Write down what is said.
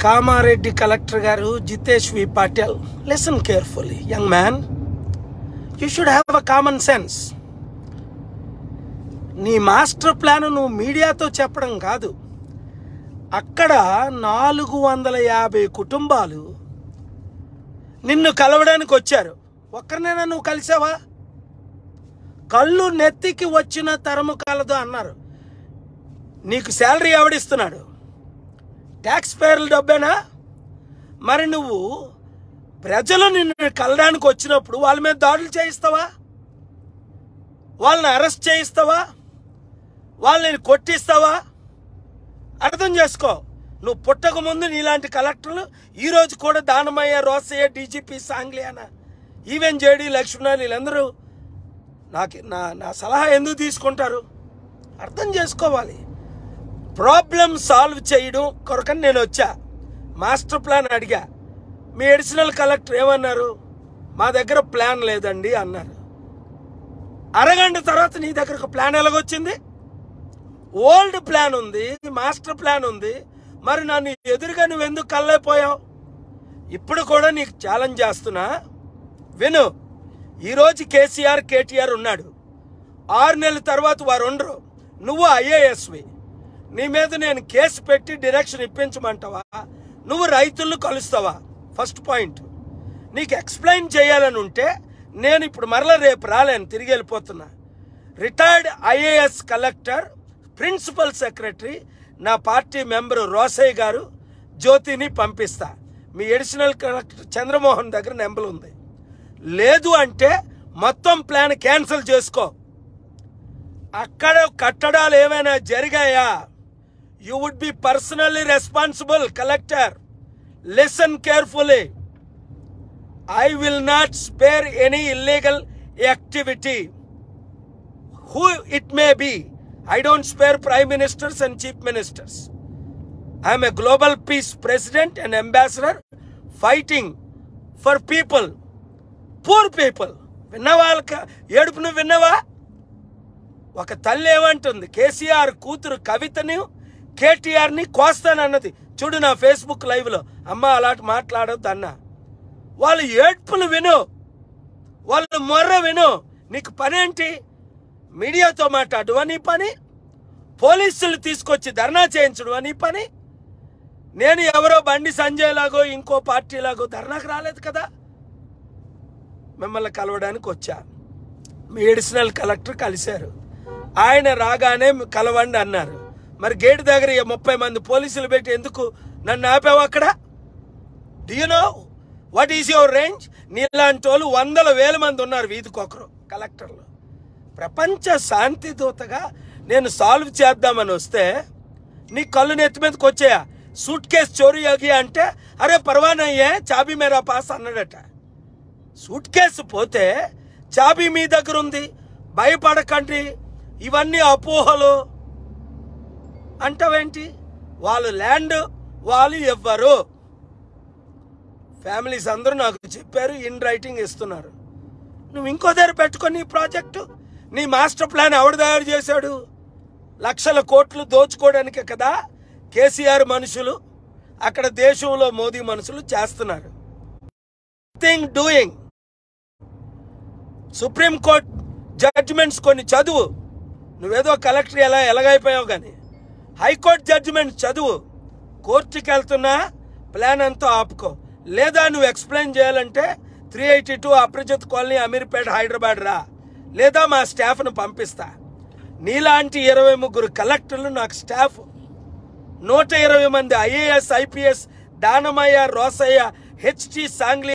Kamareddy collector గారు Jitesh V Patil listen carefully young man you should have a common sense నీ master plan నువ్వు మీడియాతో చెప్పడం కాదు అక్కడ నాలుగు వందల యాభై కుటుంబాలు నిన్ను కలవడానికి వచ్చారు ఒక్కరినైనా నువ్వు కలిసావా కళ్ళు నెత్తికి వచ్చిన తరము కలదు అన్నారు నీకు శాలరీ ఎవడిస్తున్నాడు ట్యాక్స్ పేర్ల డబ్బేనా మరి నువ్వు ప్రజలు నిన్ను కలడానికి వచ్చినప్పుడు వాళ్ళ మీద దాడులు చేయిస్తావా వాళ్ళని అరెస్ట్ చేయిస్తావా వాళ్ళని కొట్టిస్తావా అర్థం చేసుకో నువ్వు పుట్టక ముందు నీలాంటి కలెక్టర్లు ఈ రోజు కూడా Danamayya Rosaiah DGP Sangliana even JD Lakshmana వీళ్ళందరూ నాకు నా నా సలహా ఎందుకు తీసుకుంటారు అర్థం చేసుకోవాలి ప్రాబ్లం సాల్వ్ చేయడం కొరకని నేను వచ్చా మాస్టర్ ప్లాన్ అడిగా మీ అడిషనల్ కలెక్టర్ ఏమన్నారు మా దగ్గర ప్లాన్ లేదండి అన్నారు అరగంట తర్వాత నీ దగ్గర ఒక ప్లాన్ ఎలాగొచ్చింది ఓల్డ్ ప్లాన్ ఉంది మాస్టర్ ప్లాన్ ఉంది మరి నన్ను ఎదురుగా నువ్వు ఎందుకు కళ్ళైపోయావు ఇప్పుడు కూడా నీకు ఛాలెంజ్ చేస్తున్నా విను ఈరోజు కేసీఆర్ కేటీఆర్ ఉన్నాడు ఆరు నెలల తర్వాత వారు ఉండరు నువ్వు ఐఏఎస్వి నీ మీద నేను కేసు పెట్టి డైరెక్షన్ ఇప్పించమంటావా నువ్వు రైతులను కలుస్తావా ఫస్ట్ పాయింట్ నీకు ఎక్స్ప్లెయిన్ చేయాలని ఉంటే నేను ఇప్పుడు మరలా రేపు రాలేను తిరిగి వెళ్ళిపోతున్నా retired IAS collector principal secretary నా పార్టీ మెంబర్ రోసయ్య గారు జ్యోతిని పంపిస్తా మీ అడిషనల్ కలెక్టర్ చంద్రమోహన్ దగ్గర నెంబర్ ఉంది లేదు అంటే మొత్తం ప్లాన్ క్యాన్సిల్ చేసుకో అక్కడ కట్టడాలు ఏమైనా జరిగాయా you would be personally responsible collector listen carefully I will not spare any illegal activity who it may be. I don't spare prime ministers and chief ministers. I am a global peace president and ambassador fighting for people, poor people. విన్నవా ఏడుపు నువ్వు విన్నవా ఒక తల్లి ఏమంటుంది కేసీఆర్ కూతురు కవితని కేటీఆర్ని కోస్తానన్నది చూడు నా ఫేస్బుక్ లైవ్లో అమ్మ అలాంటి మాట్లాడొద్దు అన్న వాళ్ళు ఏడ్పులు విను వాళ్ళు మొర్ర విను నీకు పనేంటి మీడియాతో మాట్లాడు అని పని పోలీసులు తీసుకొచ్చి ధర్నా చేయించడం అని పని నేను ఎవరో బండి సంజయ్ లాగో ఇంకో పార్టీ లాగో ధర్నాకు రాలేదు కదా మిమ్మల్ని కలవడానికి వచ్చా మీ ఎడిషనల్ కలెక్టర్ కలిశారు ఆయన రాగానే కలవండి అన్నారు మరి గేట్ దగ్గర ఈ ముప్పై మంది పోలీసులు పెట్టి ఎందుకు నన్ను ఆపావు అక్కడ you know what is your range నీలాంటి వాళ్ళు వందల వేల మంది ఉన్నారు వీధికొకరు కలెక్టర్లు ప్రపంచ శాంతి దూతగా నేను సాల్వ్ చేద్దామని వస్తే నీ కళ్ళు నెత్తి మీదకి వచ్చాయా సూట్ కేస్ చోరీ అగి అంటే అరే పర్వానయ్యే చాబీ మేరా పాస్ అన్నాడట సూట్ కేసు పోతే చాబీ మీ దగ్గర ఉంది భయపడకండి ఇవన్నీ అపోహలు అంటావేంటి వాళ్ళు ల్యాండ్ వాళ్ళు ఇవ్వరు ఫ్యామిలీస్ అందరూ నాకు చెప్పారు ఇన్ రైటింగ్ ఇస్తున్నారు నువ్వు ఇంకో దగ్గర పెట్టుకొని నీ ప్రాజెక్టు నీ మాస్టర్ ప్లాన్ ఎవడు తయారు చేశాడు లక్షల కోట్లు దోచుకోవడానికే కదా కేసీఆర్ మనుషులు అక్కడ దేశంలో మోదీ మనుషులు చేస్తున్నారు thing doing supreme court judgments కొన్ని చదువు నువ్వేదో కలెక్టర్ ఎలా ఎలాగైపోయావు కానీ హైకోర్టు జడ్జిమెంట్ చదువు కోర్టుకి వెళ్తున్నా ప్లాన్ అంతా ఆపుకో లేదా నువ్వు ఎక్స్ప్లెయిన్ చేయాలంటే three eighty two Aprajith colony Ameerpet Hyderabad రా లేదా మా స్టాఫ్ను పంపిస్తా నీలాంటి ఇరవై ముగ్గురు కలెక్టర్లు నాకు స్టాఫ్ నూట ఇరవై మంది IAS IPS Danamayya Rosaiah HT Sangli